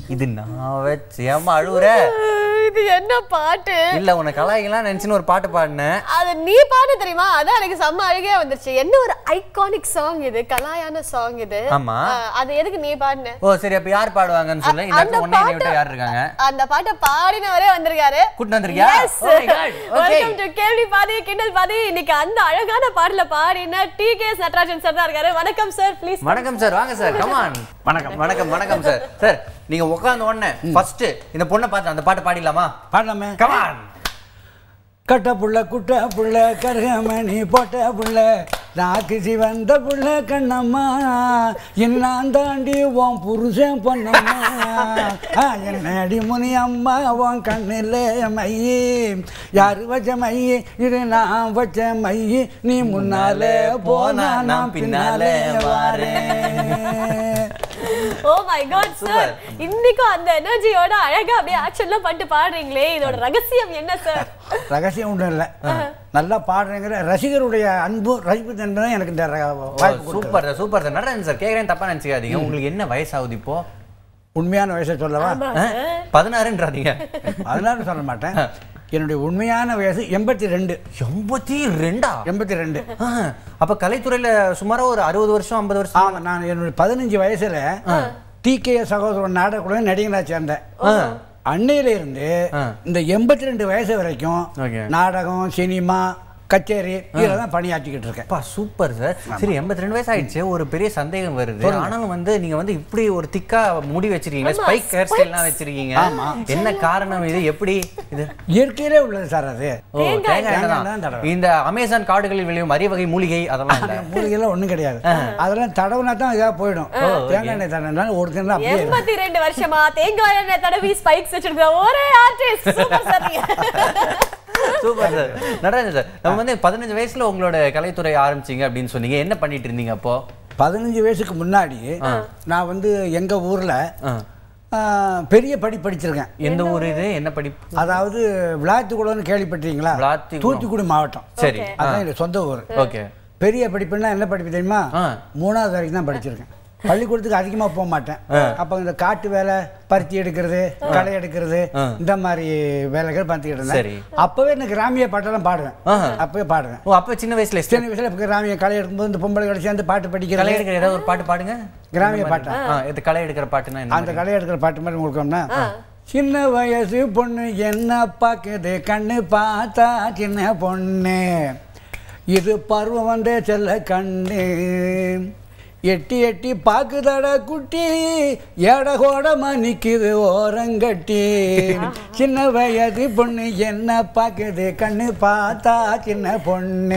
இது நான் வச்சு ஏமா அழுவுற இது என்ன பாட்டு இல்ல உன்னை கலாய்க்கலாம் நினைச்சுன்னு ஒரு பாட்டு பாடினேன் அது நீ பாடு தெரியுமா அதான் எனக்கு செம்ம அழுகையா வந்துருச்சு என்ன ஒரு ஐகானிக் சாங் இது கலாயான சாங் இது ஆமா. ஆ, அது எதுக்கு நீ பாடுன ஓ சரி அப்ப யார் பாடுவாங்கன்னு சொல்லு இந்த இடத்துல உன்னை என்னை விட்டு யார் இருக்காங்க அந்த பாட்டை பாடினவரே வந்திருக்காரு கூட்டிட்டு வந்திருக்கியா Yes. Oh my God. Okay. Welcome to கேள்வி பாதி கிண்டல் பாதி இன்னைக்கு அந்த அழகான பாடல பாடின டி கே நடராஜன் சார் தான் இருக்காரு வணக்கம் சார் ப்ளீஸ் வணக்கம் சார் வாங்க சார் கமான் வணக்கம் வணக்கம் வணக்கம் சார் சார் நீங்க உட்கார்ந்த உடனே ஃபர்ஸ்ட் இந்த பொண்ணை பார்த்து அந்த பாட்டு பாடிடலாமா பாடலாமே கமான் கட்ட புள்ள குட்ட புள்ள கருகமணி போட்ட புள்ள நாக்கு சிவந்த புள்ள கண்ணம்மா இன்னான் தாண்டி உன் புருஷன் பொண்ணம்மா ஆ, என்னடி முனி அம்மா உன் கண்ணில் மையி யாரு வச்ச மையி இது நான் வச்ச மையி நீ முன்னாலே போனா நான் பின்னாலே வாரேன் ஓ மை காட் சார் இன்னைக்கும் அந்த எனர்ஜியோட அழகா அப்படியே ஆக்ஷன்ல பண்ணிட்டு பாடுறீங்களே இதோட ரகசியம் என்ன சார் ரகசியம் ஒன்றும் இல்லை நல்லா பாடுறேங்கிற ரசிகருடைய அன்பு ரசிப்பு தன்மை தான் எனக்கு இந்த ர- வாய்ப்பு கொடுக்குது. Super sir super sir Natarajan sir கேக்குறேன் தப்பா நினைச்சுக்காதீங்க உங்களுக்கு என்ன வயசாகுது இப்போ உண்மையான வயசை சொல்லவா ஆ? பதினாறுன்றாதீங்க அதனால சொல்ல மாட்டேன் என்னுடைய உண்மையான வயசு எண்பத்தி ரெண்டு எண்பத்தி ரெண்டா எண்பத்தி ரெண்டு ஆ, அப்ப கலைத்துறையில சுமாரா ஒரு அறுபது வருஷம் ஐம்பது வருஷம் ஆமாம் நான் என்னுடைய பதினஞ்சு வயசுல டிகே சகோதரன் நாடகக்குள்ள நடிகனாக சேர்ந்தேன் அன்னையில இருந்து ஆ. இந்த எண்பத்தி ரெண்டு வயசு வரைக்கும் Okay. நாடகம் சினிமா கச்சேரி இதில் தான் பணியாற்றிக்கிட்டு இருக்கேன் அப்பா சூப்பர் சார் சரி எண்பத்தி ரெண்டு வயசு ஆயிடுச்சு ஒரு பெரிய சந்தேகம் வருது ஆனாலும் வந்து நீங்க வந்து இப்படி ஒரு திக்கா முடி வச்சிருக்கீங்க ஸ்பைக் ஹேர் ஸ்டைல்லாம் வச்சிருக்கீங்க என்ன காரணம் இது எப்படி இது இயற்கையிலே உள்ளது சார் அது ஓ தேங்காய் தேங்காய் எண்ணெய் தான் தான். தடவை. இந்த அமேசான் காடுகளில் விளையும் அரிய வகை மூலிகை அதெல்லாம் இல்ல மூலிகைலாம் ஒன்றும் கிடையாது அதெல்லாம் தடவுனா தான் இதாக போயிடும் தேங்காய் எண்ணெய் தடவினாலும் ஒரு தினம் அப்படியே இருக்கும். எண்பத்தி ரெண்டு வருஷமா தேங்காய் எண்ணெய் தடவி ஸ்பைக்ஸ் வச்சிருக்க ஒரே ஆர்டிஸ்ட் சூப்பர் சார் நீங்க. சூப்பர் சார் நடராஜன் சார் நம்ம வந்து பதினஞ்சு வயசுல உங்களோட கலைத்துறை ஆரம்பிச்சீங்க அப்படின்னு சொன்னீங்க என்ன பண்ணிட்டு இருந்தீங்க அப்போ பதினஞ்சு வயசுக்கு முன்னாடி நான் வந்து எங்க ஊர்ல ஆ. ஆ, பெரிய படி படிச்சிருக்கேன் எந்த ஊர் இது என்ன படிப்பு அதாவது விளாத்துக்குளம்னு கேள்விப்பட்டீங்களா விளாத்திக்குளம். தூத்துக்குடி மாவட்டம் சரி அதான் என்னுடைய சொந்த ஊர் ஓகே பெரிய படிப்புன்னா என்ன படிப்பு தெரியுமா ஆ. மூணாவது வரைக்கும் தான் படிச்சிருக்கேன் பள்ளிக்கூடத்துக்கு அதிகமாக போக மாட்டேன் அப்போ இந்த காட்டு வேலை பருத்தி எடுக்கிறது களை எடுக்கிறது இந்த மாதிரி வேலைகள் பார்த்துக்கிட்டு சரி. இருந்தேன் அப்போவே எனக்கு கிராமிய பாட்டெல்லாம் பாடுவேன் ஆஹா. அப்பவே பாடுவேன் ஓ அப்ப சின்ன வயசுல எஸ்டே- சின்ன வயசுல இப்போ கிராமிய களை எடுக்கும்போது இந்த பொம்பளை கடைசி சேர்ந்து பாட்டு களை படிக்கிறது எடுக்கிற ஏதாவது ஒரு பாட்டு பாடுங்க கிராமிய பாட்டா ஆ இது களை எடுக்கிற பாட்டுனா என்ன அந்த களை எடுக்கிற பாட்டு மாதிரி உங்களுக்கு சின்ன வயசு பொண்ணு என்ன பார்க்குது கண்ணு பார்த்தா சின்ன பொண்ணு இது பருவம் வந்தே செல்ல கண்ணு எட்டி எட்டி பாக்குதட குட்டி எடகோடமா நிக்குது ஓரங்கட்டி சின்ன வயது பொண்ணு என்ன பார்க்குது கண்ணு பார்த்தா சின்ன பொண்ணு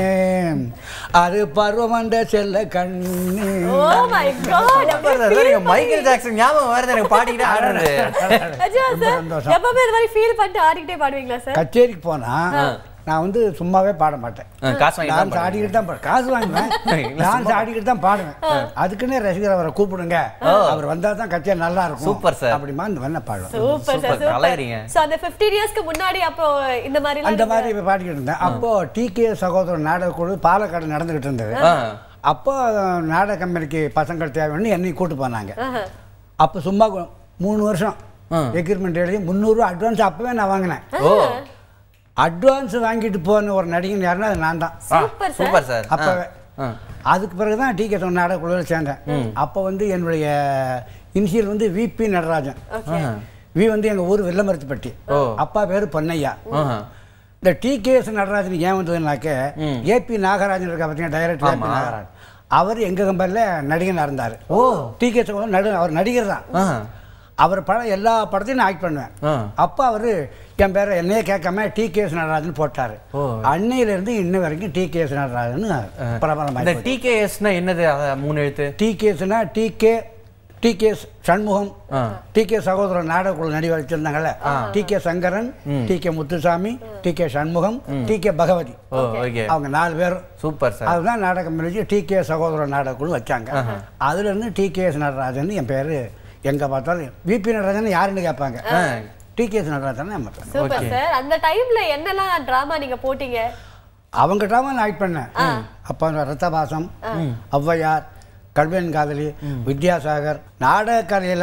அது பருவம் வந்த செல்ல கண்ணு Oh my God. Super sir. Sir, நீங்க மைக்கேல் ஜாக்சன் ஞாபகம் வருது எனக்கு பாடிக்கிட்டே ஆடுறது அஜா ரொம்ப சார் சந்தோஷம். எப்பவுமே இது மாதிரி ஃபீல் பண்ணிட்டு ஆடிக்கிட்டே பாடுவீங்களா சார் கச்சேரிக்கு போனா நான் வந்து சும்மாவே பாட மாட்டேன் ஆ, காசு வாங்கி தான் டான்ஸ் ஆடிக்கிட்டு தான் பாடு- காசு வாங்குவேன் இல்ல, டான்ஸ் ஆடிக்கிட்டு தான் பாடுவேன் அதுக்குன்னே ரசிகர் அவரை கூப்பிடுங்க அவர் வந்தா தான் கச்சேரி நல்லா இருக்கும் சூப்பர் சார். அப்படிமா இந்த வேணா பாடுவேன் சூப்பர் சார் சூப்பர், நல்லாயிருங்க. சூப்பர் சோ அந்த 15 இயர்ஸ்க்கு முன்னாடி அப்போ இந்த மாதிரி அந்த மாதிரி இப்ப பாடிக்கிட்டு இருந்தேன் அப்போ டிகே சகோதரர் நாடக குழு பாலக்காடு நடந்துகிட்டு இருந்தது ஆ. அப்போ நாடக கம்பெனிக்கு பசங்கள் தேவைன்னு என்னை கூட்டு போனாங்க அப்போ சும்மா கொ- மூணு வருஷம் எக்ரிமெண்ட் எழுதி முந்நூறுரூவா அட்வான்ஸ் அப்பவே நான் வாங்கினேன் ஓ அட்வான்ஸ் வாங்கிட்டு போன ஒரு நடிகன் யாருன்னா அது நான் தான் சூப்பர் சார் சூப்பர் சார் அப்பவே ஆ. அதுக்கு பிறகு தான் டிகே நாடக குழுவில் சேர்ந்தேன் அப்போ வந்து என்னுடைய இனிஷியல் வந்து விபி நடராஜன் ஓகே வி வந்து எங்கள் ஊர் வெள்ளமரத்துப்பட்டி ஓ. அப்பா பேர் பொன்னையா ஆஹா. இந்த டிகேஎஸ் நடராஜன் ஏன் வந்ததுனாக்க ஏபி நாகராஜன் இருக்கா பார்த்தீங்கன்னா டைரக்டர் ஏபி நாகராஜன் அவர் எங்கள் கம்பெனியில் நடிகனாக இருந்தார் ஓ. டிகேஎஸ் நடு அவர் நடிகர் தான் ஆஹா. அவர் படம் எல்லா படத்தையும் நான் ஆக்ட் பண்ணுவேன் ஆ. அப்போ அவர் என் பேரை என்னையே கேட்காம டிகேஎஸ் நடராஜன் போட்டார் ஓ. அன்னையிலேருந்து இன்ன வரைக்கும் டிகேஎஸ் நடராஜன் இந்த பிரபலமாக டிகேஎஸ்னா என்னது அத மூணு எழுத்து டிகேஎஸ்னா டிகே டிகேஎஸ் சண்முகம் ஆ. டிகே சகோதரன் நாடகக்குழு நடி வச்சிருந்தாங்கல்ல TK Sankaran TK Muthusamy TK Shanmugam TK Bhagavathi oh okay அவங்க நாலு பேரும் சூப்பர் சார் அதுதான் நாடகம் முடிஞ்சு டிகே சகோதரன் நாடகக்குழு வச்சாங்க அதுல இருந்து டிகேஎஸ் நடராஜன் என் பேரு எங்க பார்த்தாலும் விபி நடராஜன் யாருன்னு கேட்பாங்க டிகேஎஸ் நடராஜன் நம்ம பேர். சூப்பர் சார் அந்த டைம்ல என்னெல்லாம் டிராமா நீங்க போட்டீங்க அவங்க ட்ராமா நான் ஆக்ட் பண்ணேன் அப்போ ரத்தபாசம் ஔவையார் கல்வன் காதலி வித்யாசாகர் நாடக கலையில்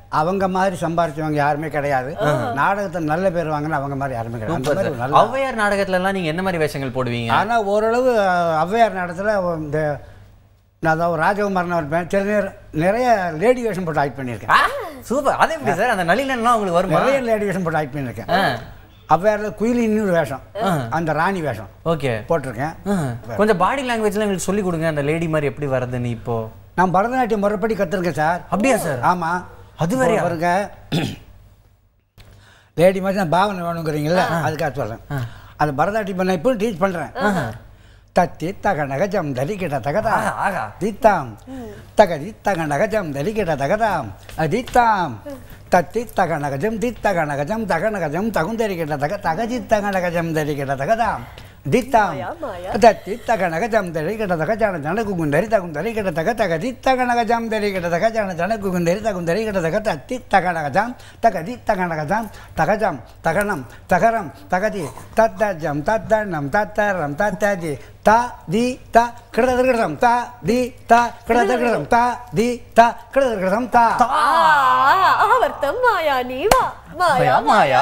அவங்க மாதிரி சம்பாரிச்சவங்க யாருமே கிடையாது நாடகத்தில் நல்ல பேர் வாங்கினா அவங்க மாதிரி யாருமே கிடையாது அந்த சூப்பர் மாதிரி ஒரு சார் நல்ல ஔவையார் நாடகத்துல எல்லாம் நீங்க என்ன மாதிரி வேஷங்கள் போடுவீங்க ஆனா ஓரளவு அஹ், ஔவையார் நடத்துல இந்த நான் அதாவது ராஜகுமாரன் இருப்பேன் சில நேரம் நிறைய லேடி வேஷம் போட்டு ஆக்ட் பண்ணியிருக்கேன் சூப்பர் அது எப்படி சார் அந்த நளினன்லாம் உங்களுக்கு வருமா நிறைய லேடி வேஷம் போட்டு ஆக்ட் பண்ணியிருக்கேன் ஔவையாரில் குயிலின்னு ஒரு வேஷம் அந்த ராணி வேஷம் ஓகே போட்டிருக்கேன் கொஞ்சம் பாடி லாங்குவேஜ்ல எங்களுக்கு சொல்லி கொடுங்க அந்த லேடி மாதிரி எப்படி வர்றதுன்னு இப்போ நான் பரதநாட்டியம் முறைப்படி கற்றுருக்கேன் சார் அப்படியா சார் ஆமா அது வேறயா? இப்போ பாருங்க லேடி மாதிரி நான் பாவனை வேணுங்கிறீங்களா அதுக்காக சொல்றேன் அந்த பரதநாட்டியம் பண்ண இப்போ டீச் பண்றேன் தத்தி தகநக ஜம் தலி கிட்ட தகதா ஆஹா, ஆஹா. தித்தாம் தகதி தகநக ஜம் தலி கிட்ட தகதாம் அதித்தாம் தத்தி தகநகஜம் தித்தகநகஜம் தகநகஜம் தகுந்தரி கிட்ட தக தகதி தகநகஜம் தலி கிட்ட தகதாம் தித்தாம் மாயா, மாயா. தத்தி தகநகஜம் தலி கிட்ட தக ஜான ஜன குகுந்தரி தகுந்தரி கிட்ட தக தகதி தகநகஜம் தலி கிட்ட தக ஜான ஜன குகுந்தரி தகுந்தரி கிட்ட தக தத்தி தகநகஜம் தகதி தகநகஜம் தகஜம் தகனம் தகரம் தகதி தத்தஜம் தத்தனம் தத்தரம் தத்ததி த தி த கிடதகிடம் த தி த கிடதகிடம் த தி த கிடதகிடம் த ஆவர்த்தம் மாயா நீ வா மாயா மாயா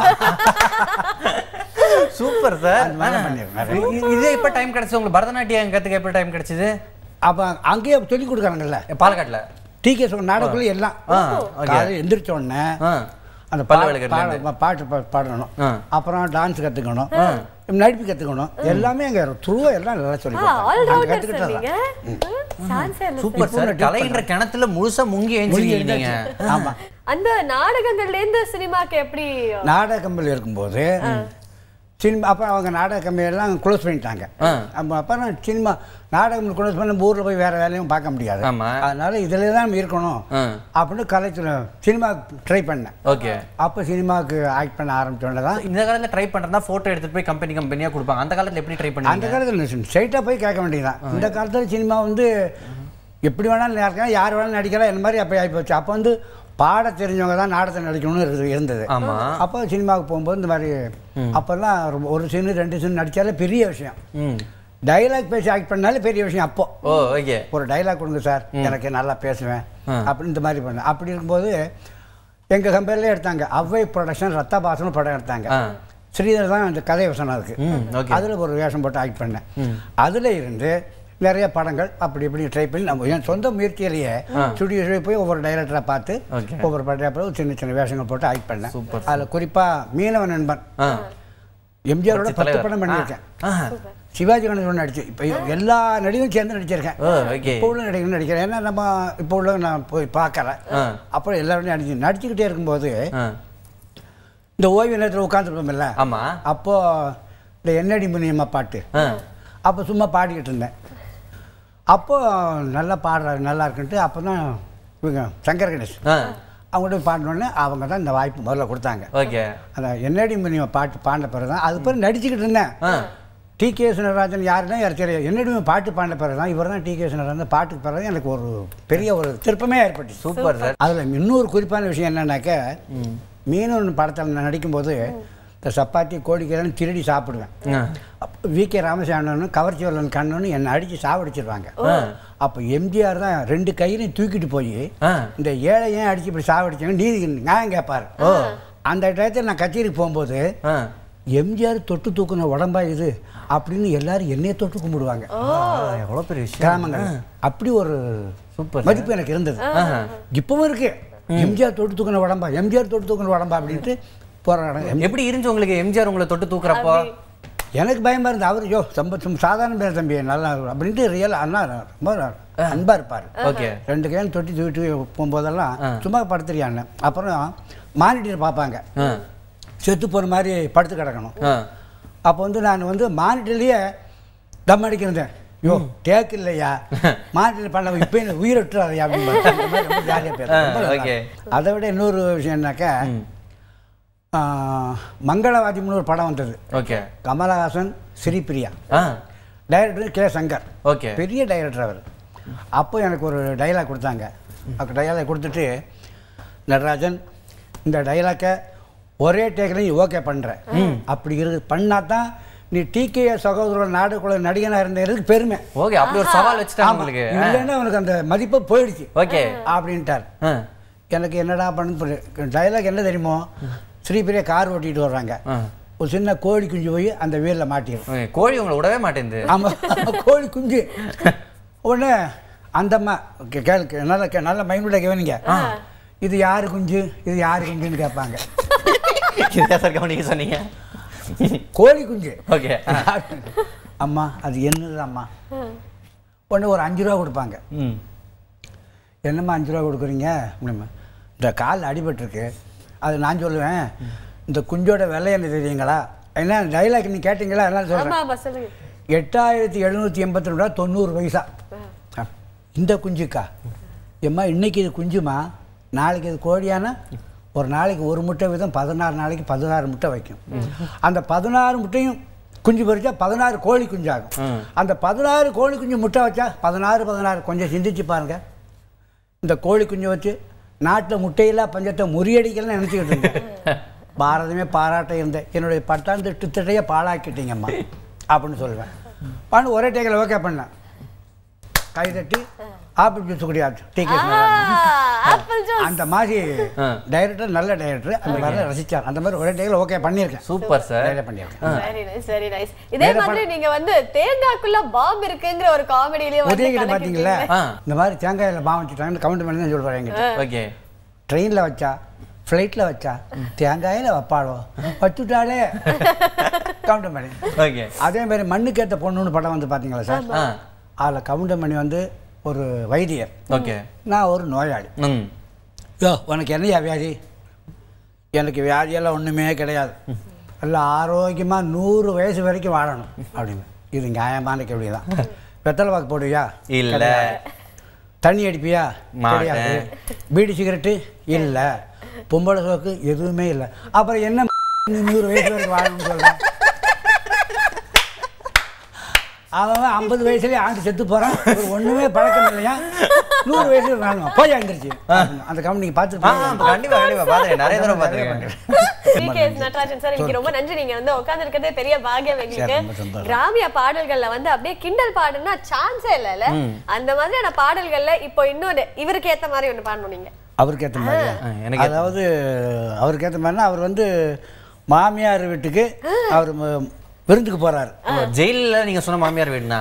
சூப்பர் சார் அது மாதிரி பண்ணிருக்கேன். இதே இப்ப டைம் கிடைச்சது உங்களுக்கு பரதநாட்டியம் கத்துக்க எப்ப டைம் கிடைச்சது அப்போ அங்கேயே சொல்லி கொடுக்குறாங்கல்ல பாலக்காட்டுல டி கே நாடக்குள்ள எல்லாம் ஆ, okay. காலையில் எந்திரிச்ச உடனே ஆ. அந்த பல்லு பா- விளக்குறதுல பாட- பாட்டு பா- பாடணும் ஆ. அப்புறம் டான்ஸ் கற்றுக்கணும் நடிப்பு கற்றுக்கணும் எல்லாமே அங்கே த்ரூவா எல்லாம் நல்லா சொல்லி ஆல் கொடுத்தாங்க. அங்க ரவுண்டர் கத்துக்கிட்டது நீங்க சான்ஸே இல்ல சூப்பர் இப்போ சார் நான் tip கலைன்ற கிணத்துல முழுசா முங்கி எழுந்திருக்கீங்க நீங்க ஆமா அந்த நாடகங்கள்ல இருந்து சினிமாக்கு எப்படி நாடக கம்பெனியில் இருக்கும்போது சினிமா அப்புறம் அவங்க நாடக கம்பெனியெல்லாம் க்ளோஸ் பண்ணிட்டாங்க ஆ. அப்போ அப்புறம் சினிமா நாடகம் க்ளோஸ் பண்ண ஊரில் போய் வேற வேலையும் பார்க்க முடியாது ஆமா. அதனால இதில் தான் நம்ம இருக்கணும் ஆ. அப்படின்னு கலைச்சல் சினிமா ட்ரை பண்ணேன் ஓகே அப்போ சினிமாவுக்கு ஆக்ட் பண்ண ஆரம்பிச்சோன்னே தான் இந்த காலத்துல ட்ரை பண்றதா போட்டோ எடுத்துட்டு போய் கம்பெனி கம்பெனியா கொடுப்பாங்க அந்த காலத்துல எப்படி ட்ரை அந்த பண்ணீங்க காலத்தில் ஸ்ட்ரைட்டாக போய் கேட்க வேண்டியதுதான் இந்த காலத்தில் சினிமா வந்து எப்படி வேணாலும் இருக்கலாம் யார் வேணாலும் நடிக்கலாம் என்ன மாதிரி அப்போ ஆகிப்போச்சு அப்போ வந்து பாட தெரிஞ்சவங்க தான் நாடகத்தை நடிக்கணும்னு இருந்து- இருந்தது ஆமா அப்போ சினிமாவுக்கு போகும்போது இந்த மாதிரி அப்போல்லாம் ரொம்ப- ஒரு சீனு ரெண்டு சீன் நடித்தாலே பெரிய விஷயம் ம் டைலாக் பேசி ஆக்ட் பண்ணாலே பெரிய விஷயம் அப்போ ஓ ஓகே ஒரு டைலாக் கொடுங்க சார் எனக்கு நல்லா பேசுவேன் ஆ. அப்படின்னு இந்த மாதிரி பண்ணேன் அப்படி இருக்கும்போது எங்கள் கம்பெனிலே எடுத்தாங்க அவ்வை ப்ரொடக்ஷன் ரத்தாபாசன் படம் எடுத்தாங்க ஆ. ஸ்ரீதர் தான் அந்த கதை வசனம் இருக்கு ம் ஓகே அதில் ஒரு வேஷம் போட்டு ஆக்ட் பண்ணேன் அதில் இருந்து நிறைய படங்கள் அப்படி இப்படி ட்ரை பண்ணி நம்ம என் சொந்த முயற்சியிலேயே ஸ்டுடியோ போய் ஒவ்வொரு டைரக்டரை பார்த்து Okay. ஒவ்வொரு படம் சின்ன சின்ன வேஷங்கள் போட்டு ஆக்ட் பண்ணேன் Super, அதில் குறிப்பாக மீனவ நண்பன் ஆ எம்ஜிஆரோட புரட்சி பத்து தலைவர். படம் பண்ணியிருக்கேன் ஆ சிவாஜி கணேசன் நடிச்சு இப்போ எல்லா நடிகரும் சேர்ந்து நடிச்சிருக்கேன் ஓ ஓகே இப்போ உள்ள நடிகரும் நடிக்கிறேன் ஏன்னா நம்ம இப்போ உள்ள நான் போய் பார்க்கல ஆ. அப்புறம் எல்லாரும் நடிச்சு நடிச்சுக்கிட்டே இருக்கும்போது ஆ இந்த ஓய்வு நேரத்தில் உட்காந்துருப்போம்ல ஆமா அப்போ இந்த என்னடி முனியம்மா பாட்டு ஆ அப்போ சும்மா பாடிக்கிட்டு இருந்தேன் அப்போ நல்லா பாடுறாரு நல்லா இருக்குன்ட்டு அப்போ தான் இவங்க சங்கர் கணேஷ் ஆ அவங்கள்ட்ட பாடினோடனே அவங்க தான் இந்த வாய்ப்பு முதல்ல கொடுத்தாங்க ஓகே அந்த என்னடி முனியம்மா பாட்டு பாடின பிறகு தான் அது பிறகு நடிச்சுக்கிட்டு இருந்தேன் ஆ டி கே சுனராஜன் யாருன்னா யார் தெரியும் என்னடி பாட்டு பாடின பிறகு தான் இவர் தான் டி கே சுனராஜன் பாட்டுக்கு பிறகு எனக்கு ஒரு பெரிய ஒரு திருப்பமே ஏற்பட்டுச்சு சூப்பர் சார் அதில் இன்னொரு குறிப்பான விஷயம் என்னன்னாக்க மீனவன் படத்தில் நான் நடிக்கும்போது இந்த சப்பாத்தி கோழிக்கெல்லாம் திருடி சாப்பிடுவேன் ஆ அப்போ வி கே ராமசாமி கவர்ச்சி வல்லன் கண்ணனு என்னை அடித்து சாவடிச்சிருவாங்க அப்போ எம்ஜிஆர் தான் ரெண்டு கையிலையும் தூக்கிட்டு போய் ஆ இந்த ஏழை ஏன் அடிச்சு இப்படி சாவடிச்சாங்க நீதி நியாயம் கேட்பாரு அந்த டயத்தில் நான் கச்சேரிக்கு போகும்போது ஆ எம்ஜிஆர் தொட்டு தூக்குன உடம்பா இது அப்படின்னு எல்லாரும் என்னைய தொட்டு கும்பிடுவாங்க எவ்வளவு பெரிய விஷயம் கிராமங்கள் அப்படி ஒரு சூப்பர் மதிப்பு எனக்கு இருந்தது இப்பவும் இருக்கு எம்ஜிஆர் தொட்டு தூக்குன உடம்பா எம்ஜிஆர் தொட்டு தூக்குன உடம்பா அப்படின்ட்டு போராடம் எப்படி இருந்துச்சு உங்களுக்கு எம்ஜிஆர் உங்களை தொட்டு தூக்குறப்போ எனக்கு பயமா இருந்தது அவர் யோ சம்ப சும் சாதாரண பேர் தம்பி நல்லா இருக்கும் அப்படின்ட்டு ரியல் அண்ணா ரொம்ப அன்பா இருப்பார் ஓகே ரெண்டு கையும் தொட்டி தூக்கிட்டு போகும்போதெல்லாம் சும்மா படுத்துறியான்னு அப்புறம் மானிட்டர் பார்ப்பாங்க ஆ செத்து போன மாதிரி படுத்து கிடக்கணும் ஆ அப்போ வந்து நான் வந்து மானிட்டர்லேயே தம் அடிக்கிறேன் யோ டேக் இல்லையா மானிட்டர் பண்ண இப்போ எனக்கு உயிர் விட்டுறாதையா அப்படின்னு ரொம்ப ஜாலியாக பேசுறேன் okay. அதை விட இன்னொரு விஷயம் என்னக்கா ஆ, மங்களவாதிம்னு ஒரு படம் வந்தது ஓகே கமலஹாசன் ஸ்ரீபிரியா ஆ டைரக்டர் கே சங்கர் ஓகே பெரிய டைரக்டர் அவர் அப்போ எனக்கு ஒரு டைலாக் கொடுத்தாங்க அப்போ டைலாக் கொடுத்துட்டு நடராஜன் இந்த டைலாக்கை ஒரே டேக்கில் நீ ஓகே பண்ணுற அப்படி இருக்கு பண்ணா தான் நீ டிகே சகோதரர் நாடுக்குள்ள நடிகனாக இருந்ததுக்கு பெருமை ஓகே அப்படி ஒரு சவால் வச்சுட்டாங்க உங்களுக்கு இல்லைன்னா உனக்கு அந்த மதிப்பு போயிடுச்சு ஓகே அப்படின்ட்டார் ஆ எனக்கு என்னடா பண்ணு டைலாக் என்ன தெரியுமோ ஸ்ரீபிரியா கார் ஓட்டிட்டு வர்றாங்க ஆ. ஒரு சின்ன கோழி குஞ்சு போய் அந்த வீலில் மாட்டிடும் ஓகே, கோழி உங்களை விடவே மாட்டேங்குது ஆமாம் கோழி குஞ்சு உடனே அந்தம்மா கே- கேளு நல்ல கே- நல்ல மைண்டில் கவனிங்க இது யாரு குஞ்சு இது யாரு குஞ்சுன்னு கேட்பாங்க இதா சார் கவனிக்க சொன்னீங்க கோழி குஞ்சு ஓகே அம்மா அது என்னது அம்மா உடனே ஒரு அஞ்சு ரூபா கொடுப்பாங்க ம் என்னம்மா அஞ்சு ரூபா கொடுக்குறீங்க அப்படிம்மா இந்த கால் அடிபட்டிருக்கு அது நான் சொல்லுவேன் இந்த குஞ்சோட விலை என்ன தெரியுங்களா என்ன டைலாக் நீ கேட்டீங்களா அதெல்லாம் ஆமா சொல்கிறேன் ஆமா சொல்லுங்க எட்டாயிரத்தி எழுநூற்றி எண்பத்தி ரெண்டு ரூபா தொண்ணூறு பைசா ஆ, இந்த குஞ்சுக்கா எம்மா இன்னைக்கு இது குஞ்சுமா நாளைக்கு இது கோழியானா ஒரு நாளைக்கு ஒரு முட்டை வீதம் பதினாறு நாளைக்கு பதினாறு முட்டை வைக்கும் அந்த பதினாறு முட்டையும் குஞ்சு பறிச்சா பதினாறு கோழி குஞ்சாகும் ம். அந்த பதினாறு கோழி குஞ்சு முட்டை வச்சா பதினாறு பதினாறு கொஞ்சம் சிந்திச்சு பாருங்க இந்த கோழி குஞ்சை வச்சு நாட்டில் முட்டையில்லா பஞ்சத்தை முறியடிக்கலன்னு நினச்சிக்கிட்டு இருந்தேன் பாரதமே பாராட்ட இருந்தேன் என்னுடைய பட்டாந்து திட்டத்தையே பாழாக்கிட்டீங்கம்மா அப்படின்னு சொல்லுவேன் பண்ணு ஒரே டேக்கில் ஓகே பண்ணேன் கை தட்டி ஆப்பிள் ஜூஸ் குடியாச்சு டீ ஆப்பிள் ஜூஸ் அந்த மாதிரி ஆ. டைரக்டர் நல்ல டைரக்டர் அந்த மாதிரி ரசிச்சார் அந்த மாதிரி ஒரே டேக்கில் ஓகே பண்ணியிருக்கேன் சூப்பர் சார் நிறைய பண்ணியிருக்கேன் வெரி நைஸ் வெரி நைஸ் இதே வேற மாதிரி நீங்க வந்து தேங்காய்க்குள்ள பாம்பு இருக்குங்கிற ஒரு காமெடியிலேயே வந்து உதயகிட்ட பார்த்தீங்களா கலக்கிட்டீங்க. ஆ. இந்த மாதிரி தேங்காயில் பாவம் வச்சுட்டாங்கன்னு கவுண்ட் பண்ணி தான் சொல்லுவாங்க என்கிட்ட ஓகே ட்ரெயினில் வச்சா ஃப்ளைட்டில் வச்சா தேங்காயில் வைப்பாளோ வச்சுட்டாலே கவுண்டம் பண்ணி ஓகே அதே மாதிரி மண்ணுக்கேத்த பொண்ணுன்னு படம் வந்து பார்த்தீங்களா சார் ஆ அதில் கவுண்டமணி வந்து ஒரு வைத்தியர் ஓகே நான் ஒரு நோயாளி ம் யோ உனக்கு என்னையா வியாதி எனக்கு வியாதியெல்லாம் ஒன்றுமே கிடையாது எல்லாம் ஆரோக்கியமாக நூறு வயசு வரைக்கும் வாழணும் அப்படின்னு இது நியாயமான கேள்வி தான் வெத்தலை பாக்கு போடுவியா இல்ல. கிடையாது. தண்ணி அடிப்பியா மாட்டேன். கிடையாது பீடி சிகரெட்டு இல்லை பொம்பளை சோக்கு எதுவுமே இல்லை அப்புறம் என்ன நீ நூறு வயசு வரைக்கும் வாழணும்னு சொல்கிறேன் அவன் ஐம்பது வயசுலயே ஆண்டு செத்து போகிறான் ஒன்றுமே பழக்கம் இல்லையா நூறு வயசுல வாழணும் போய் அங்கிருச்சு அந்த கம்பெனிக்கு ஆ பார்த்துட்டு கண்டிப்பா கண்டிப்பா பாத்துருக்கேன் நிறைய தடவை பாத்துருக்கேன் டிகேஎஸ் நடராஜன் சார் இன்னைக்கு ரொம்ப நன்றி நீங்க வந்து உட்கார்ந்து இருக்கிறதே பெரிய பாக்கியம் எங்களுக்கு ரொம்ப சந்தோஷம். கிராமிய பாடல்கள்ல வந்து அப்படியே கிண்டல் பாடுனா சான்ஸே இல்லைல்ல அந்த மாதிரியான பாடல்கள்ல இப்போ இன்னொரு இவருக்கு ஏத்த மாதிரி ஒண்ணு பாடணும் நீங்க அவருக்கு ஏற்ற மாதிரி ஆ, எனக்கு அதாவது அவருக்கு ஏற்ற மாதிரினா அவர் வந்து மாமியார் வீட்டுக்கு அவர் ம- விருந்துக்கு போறாரு ஜெயில்ல நீங்க சொன்ன மாமியார் வீடுனா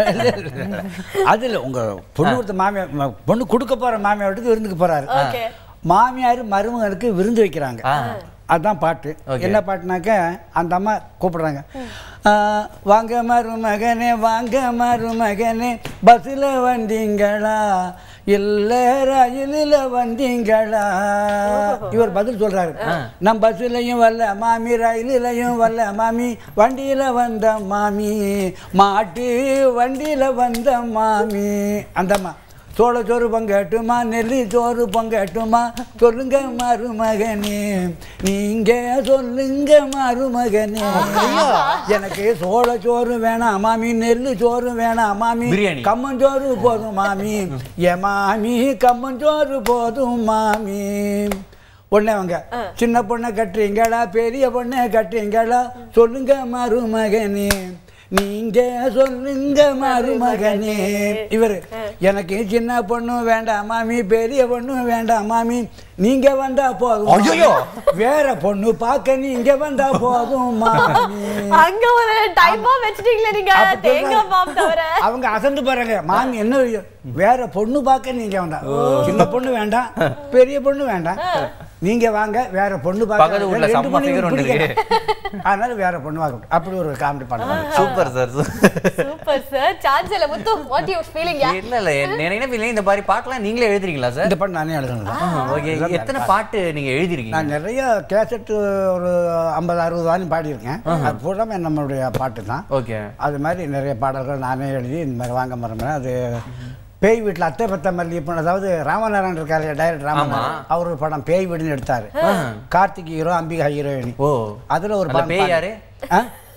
அது இல்லை உங்க பொண்ணு கொடுத்த மாமியார் ம- பொண்ணு கொடுக்க போற மாமியார் வீட்டுக்கு விருந்துக்கு போறாரு ஓகே மாமியார் மருமகனுக்கு விருந்து வைக்கிறாங்க ஆ. அதுதான் பாட்டு Okay. என்ன பாட்டுனாக்க அந்த அம்மா கூப்பிடுறாங்க ஆ, வாங்க மருமகனே வாங்க மருமகனே பஸ்ஸில் வந்தீங்களா இல்லை ரயிலில் வந்தீங்களா இவர் பதில் சொல்றாரு நம் பஸ்ஸுலையும் வரல மாமி ரயிலிலையும் வரல மாமி வண்டியில் வந்த மாமி மாட்டு வண்டியில் வந்த மாமி அந்த அம்மா சோள சோறு பங்கட்டுமா நெல்லி சோறு பங்கட்டுமா சொல்லுங்க மருமகனே நீங்க சொல்லுங்க மருமகனே எனக்கு சோள சோறு வேணாம் மாமி நெல்லு சோறு வேணாம் மாமி பிரியாணி. கம்மஞ்சோறு போதும் மாமி ஏ மாமி கம்மஞ்சோறு போதும் மாமி உடனே அவங்க சின்ன பொண்ணை கட்டுறீங்களா பெரிய பொண்ணை கட்டுறீங்களா சொல்லுங்க மருமகனே நீங்க சொல்லுங்க மருமகனே இவர் எனக்கு சின்ன பொண்ணும் வேண்டாம் மாமி பெரிய பொண்ணும் வேண்டாம் மாமி நீங்க வந்தா போதும் ஐயையோ! வேற பொண்ணு பார்க்க நீங்க வந்தா போதும் மாமி அங்க ஒரு டைப்பா வச்சிட்டீங்களே நீங்க அப்ப தேங்காய் சொல்றாங்க. பாம் தவிர அவங்க அசந்து போறாங்க மாமி என்ன விஷயம்? வேற பொண்ணு பார்க்க நீங்க வேண்டாம் சின்ன பொண்ணு வேண்டாம் பெரிய பொண்ணு வேண்டாம் நீங்க வாங்க வேற பொண்ணு பார்க்க பக்கத்து வீட்ல ரெண்டு செம்ம பொண்ணு figure ஒண்ணு பிடிக்கல. இருக்கு. அதனால வேற பொண்ணு பார்க்க அப்படி ஒரு காமெடி பண்ணுவாங்க super sir super sir chance இல்ல Muthu what you feeling yeah இல்ல இல்ல எனக்கு என்ன feeling, இந்த மாதிரி பாட்டுலாம் நீங்களே எழுதுறீங்களா சார் இந்த பாட்டு நானே எழுதுனது ஓகே எத்தனை பாட்டு நீங்க எழுதிருக்கீங்க நான் நிறைய கேசட் ஒரு ஐம்பது அறுபது வாரம் பாடியிருக்கேன் அது பூராமே நம்மளுடைய பாட்டு தான் ஓகே அது மாதிரி நிறைய பாடல்கள் நானே எழுதி இந்த மாதிரி வாங்க மரமே அது பேய் வீட்டில் அத்தை பத்த மல்லிகைப்பூ அதாவது ராமநாராயணன் இருக்காரு டைரக்டர் ராமநாராயணன் அவர் ஒரு படம் பேய் வீடுன்னு எடுத்தாரு கார்த்திக் ஹீரோ அம்பிகா ஹீரோயினி ஓ அதுல ஒரு அந்த பாட்டு பேய் பாடி- யாரு? ஆ?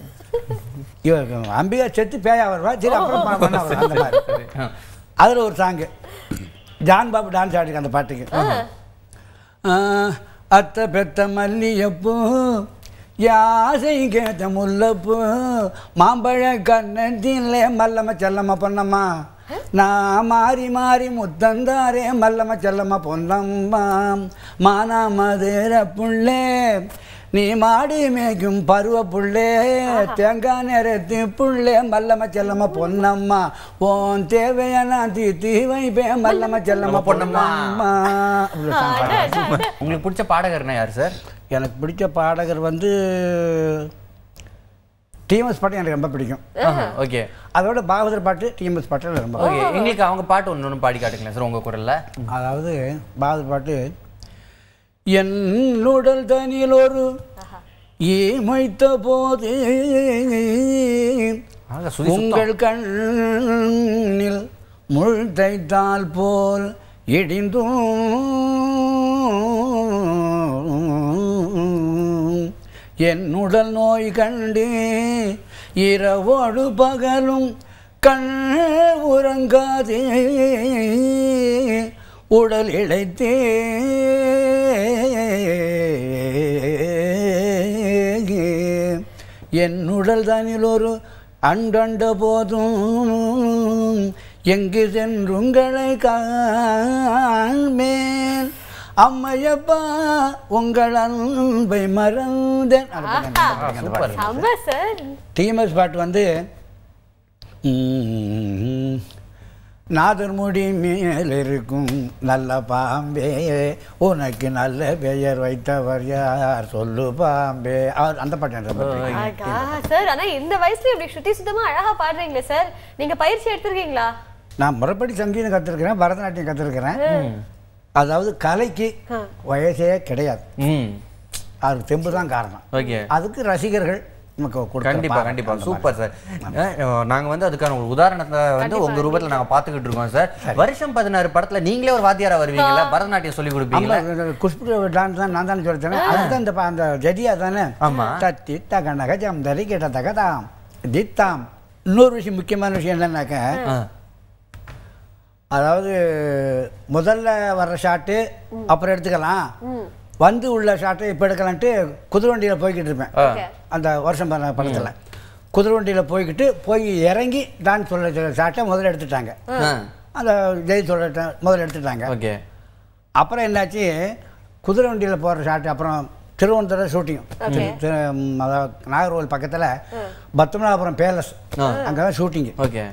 இவ அம்பிகா செத்து பேயா வருவா சரி அப்புறம் பா- பண்ண வருவா, அந்த மாதிரி அதுல ஒரு சாங்கு ஜான் பாபு டான்ஸ் ஆடிருக்கு அந்த பாட்டுக்கு ஆ, அத்தை பெத்த மல்லிகைப்பூ யாசை கேட்ட முல்லப்பு மாம்பழ கண்ணத்திலே மல்லம செல்லம்மா பொன்னம்மா நான் மாறி மாறி முத்தந்தாரே மல்லம செல்லம்மா பொன்னம்மா மானா மதுர புள்ளே நீ மாடி மேய்க்கும் பருவ புள்ளே தேங்காய் நேரத்து புள்ளே மல்லம செல்லம்மா பொன்னம்மா உன் தேவையான தீ தீ வைப்பேன் மல்லம செல்லம்மா பொன்னம்மா அப்படி ஒரு song பாடுறேன். உங்களுக்கு பிடிச்ச பாடகர்னா யார் சார் எனக்கு பிடிச்ச பாடகர் வந்து டிஎம்எஸ் பாட்டு எனக்கு ரொம்ப பிடிக்கும் ஓகே அதோட பாகவதர் பாட்டு டிஎம்எஸ் பாட்டு எனக்கு ரொம்ப ஓகே எங்களுக்கு அவங்க பாட்டு ஒன்று ஒன்று பாடி காட்டுங்களேன் சார் உங்க குரல்ல அதாவது பாகவதர் பாட்டு என் உடல் தனியில் ஒரு ஈமைத்த போது ஆக சுதி சுத்தம். உங்கள் கண்ணில் முள் தைத்தால் போல் இடிந்தும் என் உடல் நோய் கண்டு இரவோடு பகலும் கண் உறங்காதே உடல் இழைத்தே என் உடல் தனில் ஒரு அண்டண்ட போதும் எங்கு சென்றுங்களை காண்மேன் அம்மையப்பா உங்கள் அன்பை மறந்தேன் சூப்பர் செம்ம சார் டிஎம்எஸ் பாட்டு வந்து ம், நாதர் முடி மேல் இருக்கும் நல்ல பாம்பே உனக்கு நல்ல பெயர் வைத்தவர் யார் சொல்லு பாம்பே அவர் அந்த பாட்டு எனக்கு ரொம்ப பிடிக்கும். ஆகா சார் ஆனா இந்த வயசுல இப்படி சுத்தி சுத்தமா அழகா பாடுறீங்களே சார் நீங்க பயிற்சி எடுத்திருக்கீங்களா நான் முறைப்படி சங்கீதம் கற்றுருக்கிறேன் பரதநாட்டியம் கற்றுருக்கிறேன் அதாவது கலைக்கு வயசே கிடையாது ம் அதுக்கு தெம்பு தான் காரணம் ஓகே அதுக்கு ரசிகர்கள் நமக்கு கொடுக்குற கண்டிப்பா பாராட்டு கண்டிப்பா அந்த சூப்பர் சார் அஹ், நாங்க வந்து அதுக்கான ஒரு உதாரணத்தை வந்து உங்க ரூபத்துல நாங்க பாத்துக்கிட்டு இருக்கோம் சார் வருஷம் பதினாறு படத்துல நீங்களே ஒரு வாத்தியாரா வருவீங்களா பரதநாட்டியம் சொல்லி கொடுப்பீங்களா ஆமா, குஷ்பு டான்ஸ் தான் நான் தானே சொல்லித்தேன் அதுதான் இந்த பா- அந்த ஜதியா தானே ஆமா. தத்தி தக நகஜம் தரி கேட்ட தகதாம் தித்தாம் இன்னொரு விஷயம் முக்கியமான விஷயம் என்னன்னாக்க ஆ. அதாவது முதல்ல வர்ற ஷாட்டு அப்புறம் எடுத்துக்கலாம் வந்து உள்ள ஷாட்டை இப்போ எடுக்கலான்ட்டு குதிரை வண்டியில் போய்கிட்டு இருப்பேன் ஆ. Okay. அந்த வருஷம் பண்ண படத்தில் குதிரை வண்டியில் போய்கிட்டு போய் இறங்கி டான்ஸ் சொல்ல ஷாட்டை முதல்ல எடுத்துட்டாங்க ஆ. அந்த ஜெய் சொல்ல முதல்ல எடுத்துட்டாங்க ஓகே அப்புறம் என்னாச்சு குதிரை வண்டியில் போகிற ஷாட்டு அப்புறம் திருவனந்தபுரம் ஷூட்டிங் Okay. அதாவது நாகர்கோவில் பக்கத்தில் பத்மநாபபுரம் பேலஸ் அங்கே தான் ஷூட்டிங்கு ஓகே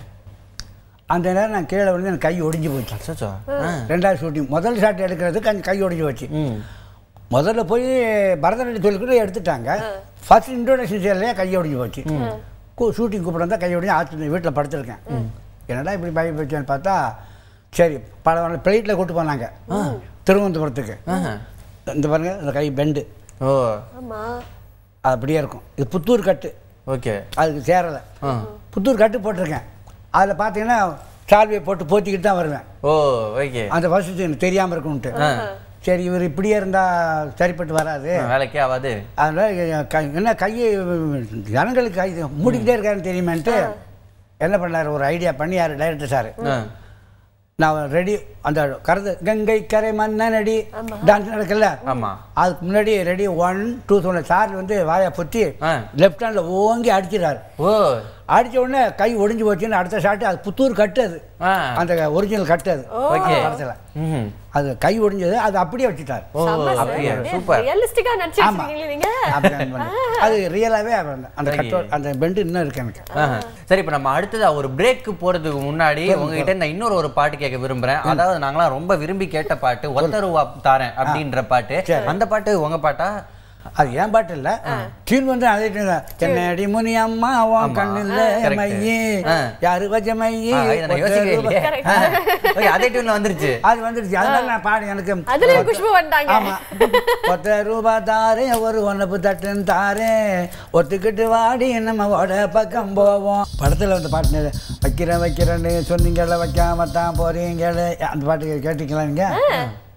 அந்த நேரம் நான் கீழே வந்து எனக்கு கை ஒடிஞ்சு போச்சு அச்சோ ரெண்டாவது ஷூட்டிங் முதல் ஷாட் எடுக்கிறதுக்கு அந்த கை ஒடிஞ்சு போச்சு ம் முதல்ல போய் பரதநாட்டியம் சொல்லிக்கிட்டு எடுத்துட்டாங்க ஃபர்ஸ்ட் இன்ட்ரோடக்ஷன் சேலையே கை ஒடிஞ்சு போச்சு ஷூட்டிங் கூப்பிட வந்தால் கை ஒடிஞ்சு ஆற்று வீட்டில் படுத்திருக்கேன் என்னடா இப்படி பய போச்சேன்னு பார்த்தா சரி பல பிளைட்டில் கூட்டு போனாங்க திருவனந்தபுரத்துக்கு ஆஹா. இந்த பாருங்க இந்த கை பெண்டு ஓ ஆமா அது அப்படியே இருக்கும் இது புத்தூர் கட்டு ஓகே அதுக்கு சேரலை ஆ. புத்தூர் கட்டு போட்டிருக்கேன் அதில் பார்த்தீங்கன்னா சால்வையை போட்டு போத்திக்கிட்டு தான் வருவேன் ஓ ஓகே அந்த வருஷத்துக்கு எனக்கு தெரியாமல் இருக்கணுன்ட்டு சரி இவர் இப்படியே இருந்தால் சரிப்பட்டு வராது வேலைக்கே ஆகாது அதனால் கை என்ன கையை ஜனங்களுக்கு கை மூடிக்கிட்டே இருக்காருன்னு தெரியுமேன்ட்டு என்ன பண்ணார் ஒரு ஐடியா பண்ணி யார் டைரக்டர் சார் ஆ. நான் ரெடி அந்த கருது கங்கை கரை மன்னனடி டான்ஸ் நடக்கல ஆமா அதுக்கு முன்னாடி ரெடி ஒன் டூ சொன்ன சார் வந்து வாயை பொத்தி ஆ. லெஃப்ட் ஹேண்டில் ஓங்கி அடிச்சிடாரு ஓ அடிச்ச உடனே கை ஒடிஞ்சு போச்சுன்னு அடுத்த ஷாட்டு அது புத்தூர் கட்டு அது ஆ அந்த ஒரிஜினல் கட்டு அது ஓகே படத்தில் ம் அது கை ஒடிஞ்சது அது அப்படியே வச்சுட்டார் ஓ அப்படியே சூப்பர் ரியலிஸ்டிக்கா ஆமா. நடிச்சிருக்கீங்களே நீங்க அப்படி அந்த மாதிரி. அது ரியலாகவே அந்த சரி. கட்டோ அந்த பெண்டு இன்னும் இருக்கு எனக்கு ஆஹா. சரி இப்போ நம்ம அடுத்தது ஒரு பிரேக்கு போறதுக்கு முன்னாடி உங்ககிட்ட நான் இன்னொரு ஒரு பாட்டு கேட்க விரும்புறேன் அதாவது நாங்களாம் ரொம்ப விரும்பி கேட்ட பாட்டு ஒத்த ரூபா தாரேன் அப்படின்ற பாட்டு அந்த பாட்டு உங்க பாட்டா அது ஏன் பாட்டு இல்ல டியூன் வந்து அதே tune தான். தென்னடி முனி அம்மா உன் ஆமா. கண்ணில் Correct. மையி ஆ. யாரு வச்ச மையி ஆ, இதை நான் யோசிக்கவே இல்லையே Correct. ஓகே அதே டியூன்ல வந்துருச்சு அது வந்துருச்சு அதனால நான் பாடு எனக்கு அதுலயும் குஷ்பு வந்துட்டாங்க ஆமா ஒத்த ரூபா தாரே ஒரு ஒன்னப்பு தட்டுன்னு தாரே ஒத்துக்கிட்டு வாடி நம்ம ஓட பக்கம் போவோம் படத்துல வந்து பாட்டு வைக்கிறேன் வைக்கிறேன்னு சொன்னீங்கல்ல வைக்காம தான் போறீங்களே அந்த பாட்டு கேட்டீங்களா நீங்க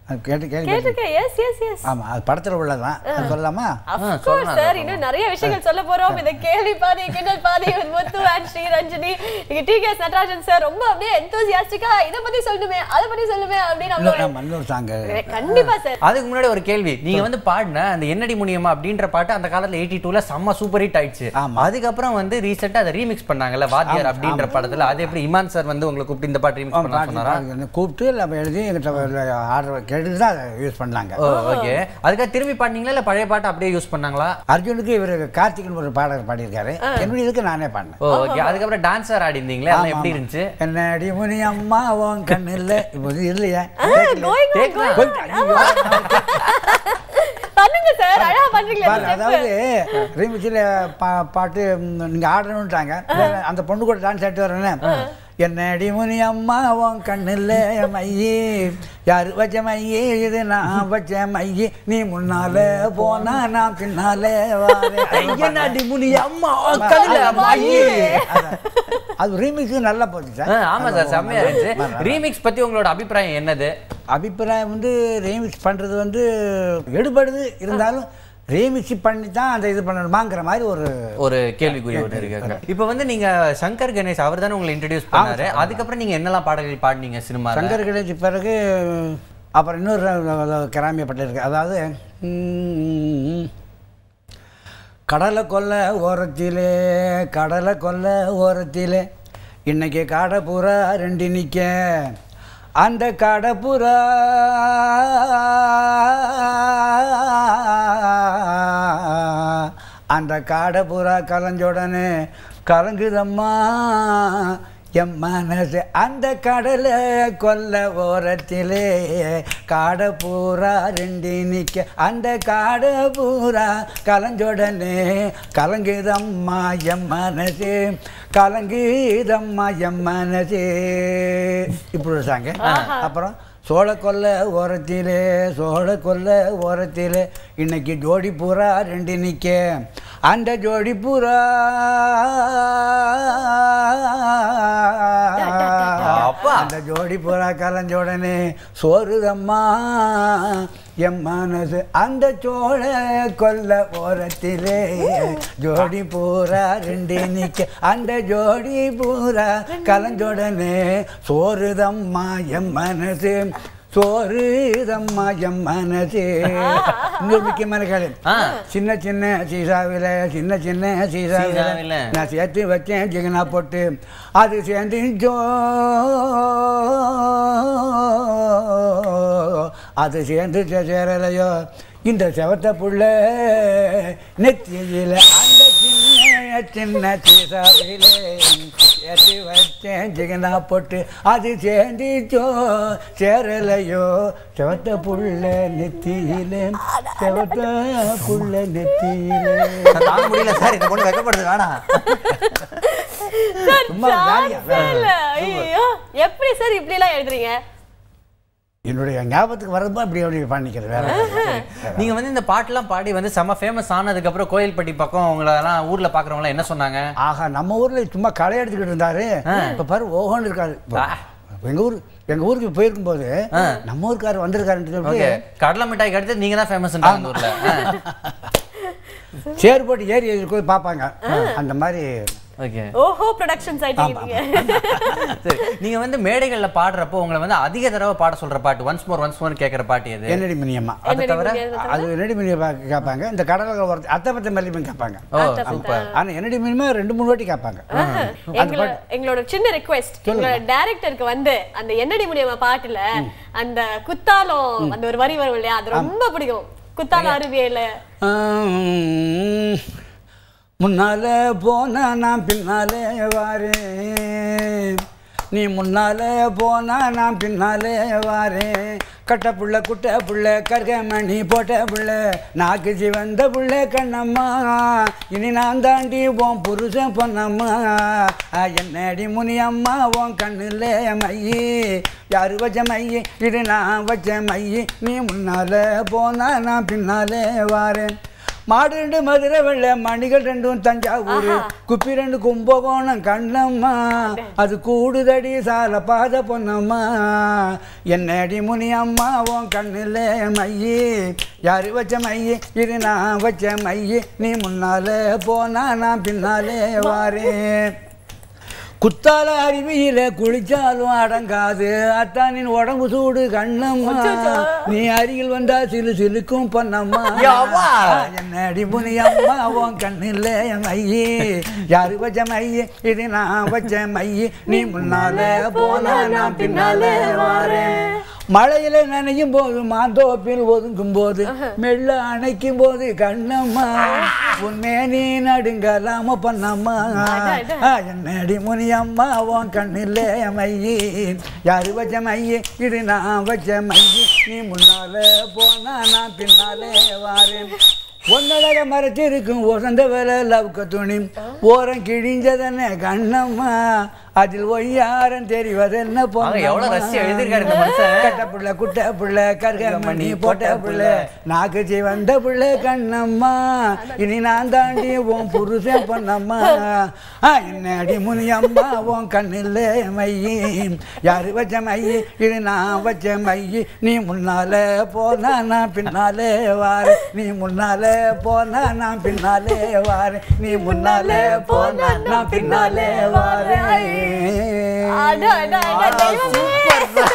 அது கேட்டு கேட்டு கேட்டிருக்கேன் எஸ் எஸ் எஸ் ஆமாம் அது படத்தில் உள்ளதான் அது சொல்லலாமா அஃப்கோர்ஸ் சார் இன்னும் நிறைய விஷயங்கள் சொல்ல போறோம் இந்த கேள்வி பாதி கிண்டல் பாதி with முத்து அண்ட் ஸ்ரீ ரஞ்சினி இங்க டி கே நடராஜன் சார் ரொம்ப அப்படியே எந்தூசியாஸ்டிக்கா இத பத்தி சொல்லணுமே அத பத்தி சொல்லணுமே அப்படின்னு இன்னொரு அவங்க ஆமா, இன்னொரு சாங்கு கண்டிப்பா சார் அதுக்கு முன்னாடி ஒரு கேள்வி நீங்க வந்து பாடின அந்த என்னடி முனியமா அப்படின்ற பாட்டு அந்த காலத்துல எயிட்டி டூல செம்ம சூப்பர் ஹிட் ஆயிடுச்சு ஆமா. அதுக்கப்புறம் வந்து ரீசெண்டா அதை ரீமிக்ஸ் பண்ணாங்கல்ல வாத்தியார் அப்படின்ற படத்துல அது எப்படி இமான் சார் வந்து உங்களை கூப்பிட்டு இந்த பாட்டு ரீமிக்ஸ் பண்ண சொன்னாரா பாட்டு கூப்பிட்டு நம்ம எழுதி எங்கிட்ட ஆர்டர் கேட்டு தான் அதை யூஸ் பண்ணாங்க ஓ ஓகே அதுக்காக திரும்பி பாடினீங்களா இல்ல பழைய பாட்டு அப்படியே யூஸ் பண்ணாங்களா அர்ஜுனுக்கு இவர் கார்த்திகன் ஒரு பாடகர் பாடியிருக்காரு என்னுடைய இதுக்கு நானே பாடினேன் ஓ ஓகே அதுக்கப்புறம் டான்ஸர் ஆடி இருந்தீங்களே அதெல்லாம் எப்படி ஆமா. இருந்துச்சு என்னடி முனி அம்மா உன் கண்ணு இல்லை இப்போ இது இல்லையா கோயிங் கேக்கலாம். போயிட்டு, ஐயோ, பண்ணுங்க சார் அழகா பண்றீங்களே பாரு, இந்த அதாவது step. ரீமிச்சில் பா பாட்டு ம், நீங்க ஆடணுன்ட்டாங்க அந்த பொண்ணு கூட டான்ஸ் ஆடிட்டு வரேன்னு என்னடி முனி அம்மா உன் கண்ணில் மையி யாரு வச்ச மையி இது நான் வச்ச மையி நீ முன்னால போனா நான் பின்னால வாரேன். என்னடி முனி அம்மா உன் ஆமா. கண்ணுல அது மையி. அதான். அது ரீமிக்ஸ் நல்லா போச்சு ஆ, சார் ஆமா சார் செம்மையா இருந்துச்சு ரீமிக்ஸ் பத்தி உங்களோட அபிப்பிராயம் என்னது அபிப்பிராயம் வந்து ரீமிக்ஸ் பண்ணுறது வந்து எடுபடுது இருந்தாலும் ரீமிக்ஸ் பண்ணி தான் அந்த இது பண்ணணுமாங்கிற மாதிரி ஒரு ஒரு கேள்விக்குறி ஒன்று இருக்காங்க இப்போ வந்து நீங்க சங்கர் கணேஷ் அவர் தானே உங்களை இன்ட்ரடியூஸ் பண்ணாரு அதுக்கப்புறம் நீங்க என்னெல்லாம் பாடல்கள் பாடினீங்க சினிமா சங்கர் கணேஷ் பிறகு அப்புறம் இன்னொரு கிராமிய பட்டு இருக்கு அதாவது ம், கடலை கொல்ல ஓரத்திலே கடலை கொல்ல ஓரத்திலே இன்னைக்கு காடை பூரா ரெண்டு நிற்க அந்த காடை பூரா அந்த காடை பூரா கலைஞ்சோடனே கலங்குதம்மா என் மனசு அந்த கடலை கொல்ல ஓரத்திலே காடை பூரா ரெண்டு நிற்க அந்த காடை பூரா கலஞ்சோடனே கலங்குதம்மா என் மனசு கலங்குதம்மா என் மனசு இப்படி ஒரு சாங்க அப்புறம் சோழ கொல்ல ஓரத்திலே சோழ கொல்ல ஓரத்திலே இன்னைக்கு ஜோடி பூரா ரெண்டு நிற்க அந்த ஜோடி பூரா அப்பா. அந்த ஜோடி பூரா கலைஞ்ச உடனே சோறுதம்மா என் மனசு அந்த சோழ கொல்ல ஓரத்திலே ஜோடி பூரா ரெண்டு நிக்க அந்த ஜோடி பூரா கலைஞ்சோடனே சோறுதம்மா என் மனசு சோறுதம்மா என் மனசு இன்னொரு முக்கியமான கேள்வி ஆ. சின்ன சின்ன சீசாவில் சின்ன சின்ன சீசாவில் சீசாவில. நான் சேர்த்து வச்சேன் ஜிகனா போட்டு அது சேர்ந்துச்சோ அது சேர்ந்து சேரலையோ இந்த செவத்த புள்ள நெத்தியில அந்த சின்ன சின்ன சீசாவிலே சேர்த்து வச்சேன் ஜிகனா போட்டு அது சேர்ந்துச்சோ சேரலையோ செவத்த புள்ள நெத்தியிலே செவத்த புள்ள நெத்தியிலே தாங்க முடியல சார் இந்த பொண்ணு வெக்கப்படுது வேணாம் சும்மா ஜாலியா சான்ஸே இல்ல. ஐயோ எப்படி சார் இப்படி எல்லாம் எழுதுறீங்க என்னுடைய ஞாபகத்துக்கு வரப்போ அப்படி அப்படி பண்ணிக்கிறது வேற நீங்க வந்து இந்த பாட்டுலாம் பாடி வந்து செம்ம ஃபேமஸ் ஆனதுக்கு அப்புறம் கோயில்பட்டி பக்கம் உங்களெல்லாம் ஊர்ல பாக்குறவங்க எல்லாம் என்ன சொன்னாங்க ஆஹா நம்ம ஊர்ல சும்மா களை எடுத்துக்கிட்டு இருந்தாரு இப்ப பாரு ஓஹோன்னு இருக்காரு இப்ப எங்க ஊர் எங்க ஊருக்கு போயிருக்கும் போது நம்ம ஊருக்காரர் வந்திருக்காருன்னு ஓகே சொல்லிட்டு கடலை மிட்டாய்க்கு அடுத்து நீங்க தான் ஃபேமஸ் அந்த ஊர்ல சேர் போட்டு ஏறி ஏறி போய் பார்ப்பாங்க அந்த மாதிரி ஓகே ஓஹோ ப்ரொடக்ஷன்ஸ் ஆயிட்டீங்க நீங்க. சரி நீங்க வந்து மேடைகள்ல பாடுறப்போ உங்களை வந்து அதிக தடவை பாட சொல்ற பாட்டு ஒன்ஸ் மோர் ஒன்ஸ் மோர் கேக்குற பாட்டு எது என்னடி மினியம்மா அதை தவிர என்னடி முடியாது? அது என்னடி மினியம் கேட்பாங்க இந்த கடலை ஒரு அத்தை பத்த மல்லியும் கேட்பாங்க ஓ அத்தை சூப்பர் ஆனா என்னடி மினிமம் ரெண்டு மூணு வாட்டி கேட்பாங்க எங்களோட எங்களோட சின்ன ரெக்வெஸ்ட் எங்களோட டைரக்டருக்கு வந்து அந்த என்னடி முடியாம பாட்டுல அந்த குத்தாலம் அந்த ஒரு வரி வரும் இல்லையா அது ரொம்ப பிடிக்கும் குத்தாலம் அருவியில ஆம், முன்னால போனா நான் பின்னாலே வாரேன் நீ முன்னாலே போனா நான் பின்னாலே வாரேன் கட்ட புள்ள குட்ட புள்ள கர்கமணி போட்ட புள்ள நாக்கு சிவந்த புள்ள கண்ணம்மா இனி நான் தாண்டி உன் புருஷன் பொன்னம்மா ஆ, என்னடி முனியம்மா உன் கண்ணுல மையி யாரு வச்ச மையி இது நான் வச்ச மையி நீ முன்னால போனா நான் பின்னாலே வாரேன் மாடு ரெண்டு மதுரை வெள்ளை மணிகள் ரெண்டும் தஞ்சாவூர் குப்பி ரெண்டு கும்பகோணம் கண்ணம்மா அது கூடுதடி சால பாத பொன்னம்மா என்னடி முனி அம்மா உன் கண்ணில் மையி யாரு வச்ச மையி இது நான் வச்ச மையி நீ முன்னாலே போனா நான் பின்னாலே வாரேன் குத்தால அருவியில குளிச்சாலும் அடங்காது அத்தானின் உடம்பு சூடு கண்ணம்மா நீ அருகில் வந்தா சிலு சிலுக்கும் பொன்னம்மா யவ்வா. என்னடி முனி அம்மா உன் கண்ணில் மையி யாரு வச்ச மையி இது நான் வச்ச மையி நீ முன்னால போனா நான் பின்னாலே வாரேன் மழையில நனையும் போது மாந்தோப்பில் ஒதுங்கும் போது மெல்ல அணைக்கும் போது கண்ணம்மா உண்மே நீ நடுங்கலாம பண்ணம்மா ஆ, என்னடி முனியம்மா உன் கண்ணில் மையி யாரு வச்ச மையி இது நான் வச்ச மையி நீ முன்னால போனா நான் பின்னாலே வாரேன் ஒன்னழக மறைச்சிருக்கும் ஒசந்த வேலை லவுக்க துணி ஓரம் கிழிஞ்சதென்ன கண்ணம்மா அதில் ஒய்யாரம் தெரிவதென்ன ஆக, எவ்வளவு ரசிச்சு எழுதியிருக்காரு இந்த மனுஷன். கட்ட புள்ள குட்ட புள்ள கருகமணி போட்ட புள்ள நாக்குச்சி வந்த புள்ள கண்ணம்மா இனி நான் தாண்டி உன் புருஷன் பொண்ணம்மா ஆ, என்னடி முனியம்மா உன் கண்ணில் மையி யாரு வச்ச மையி இது நான் வச்ச மையி நீ முன்னால போனா நான் பின்னாலே வாரு நீ முன்னால போனா நான் பின்னாலே வாரு நீ முன்னாலே போனா நான் பின்னாலே அட, அட, அட, தெய்வமே.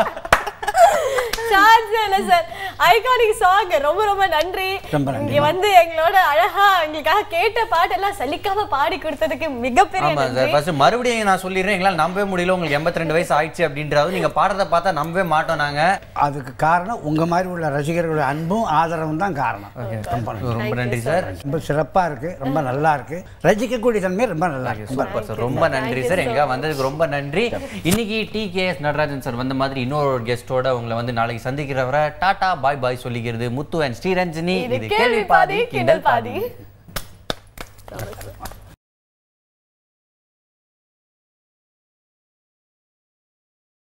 Chance ஏ இல்ல சார் ஐகானிக் சாங் ரொம்ப ரொம்ப நன்றி ரொம்ப நன்றி. இங்க வந்து எங்களோட அழகா எங்களுக்காக கேட்ட பாட்டெல்லாம் சலிக்காம பாடி கொடுத்ததுக்கு மிகப்பெரிய ஆமா சார் நன்றி ஃபர்ஸ்ட் மறுபடியும் நான் சொல்லிடுறேன் எங்களால் நம்பவே முடியல உங்களுக்கு 82 வயசு ஆயிடுச்சு அப்படின்றது நீங்க பாடுறத பார்த்தா நம்பவே மாட்டோம் நாங்க அதுக்கு காரணம் உங்க மாதிரி உள்ள ரசிகர்களுடைய அன்பும் ஆதரவும் தான் காரணம் ரொம்ப நன்றி. ரொம்ப நன்றி சார் ரொம்ப சிறப்பா இருக்கு ரொம்ப நல்லா இருக்கு ரசிக்கக்கூடிய தன்மை ரொம்ப நல்லா இருக்கு ரொம்ப சூப்பர் சார் ரொம்ப நன்றி சார் எங்க வந்ததுக்கு ரொம்ப நன்றி இன்னைக்கு T K S Natarajan sir வந்த மாதிரி இன்னொரு கெஸ்டோட உங்களை வந்து நாளைக்கு சந்திக்கிறவரை டாடா பாய் பாய் சொல்லிக்கிறது முத்து அண்ட் ஸ்ரீரஞ்சனி இது கேள்வி பாதி கிண்டல் பாதி